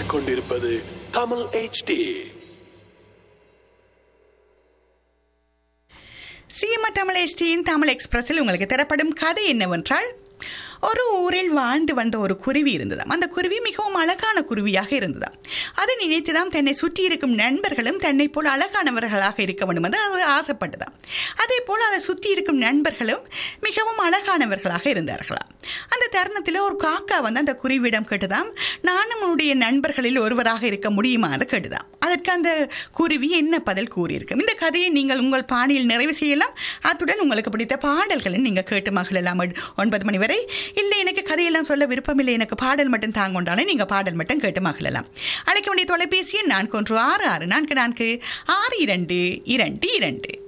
கேட்டுக்கொண்டிருப்பது தமிழ் HD சிஎம்ஆ தமிழ் எஸ்டியின் தமிழ் எக்ஸ்பிரஸில் உங்களுக்கு தரப்படும் கதை என்னவென்றால் ஒரு ஊரில் வாழ்ந்து வந்த ஒரு குருவி இருந்ததாம் அந்த குருவி மிகவும் அழகான குருவியாக இருந்ததாம் அது நினைத்துதான் தன்னை சுற்றி இருக்கும் நண்பர்களும் தன்னை போல் அழகானவர்களாக இருக்க வேண்டும் என்று அது ஆசைப்பட்டதாம் அதே போல் அதை சுற்றி இருக்கும் நண்பர்களும் மிகவும் அழகானவர்களாக இருந்தார்களாம் அந்த தருணத்தில் ஒரு காக்கா வந்து அந்த குருவியிடம் கேட்டதாம் நானும் உன்னுடைய நண்பர்களில் ஒருவராக இருக்க முடியுமா என்று கேட்டுதாம் அதற்கு அந்த குருவி என்ன பதில் கூறியிருக்கும் இந்த கதையை நீங்கள் உங்கள் பாணியில் நிறைவு செய்யலாம் அத்துடன் உங்களுக்கு பிடித்த பாடல்களை நீங்கள் கேட்டு மகிழலாம் ஒன்பது மணி வரை இல்லை எனக்கு கதையெல்லாம் சொல்ல விருப்பமில்லை எனக்கு பாடல் மட்டும் தாங்கொண்டாலும் நீங்கள் பாடல் மட்டும் கேட்டு மகிழலாம் அழைக்க வேண்டிய தொலைபேசி எண் நான்கு ஒன்று ஆறு ஆறு நான்கு நான்கு ஆறு இரண்டு இரண்டு இரண்டு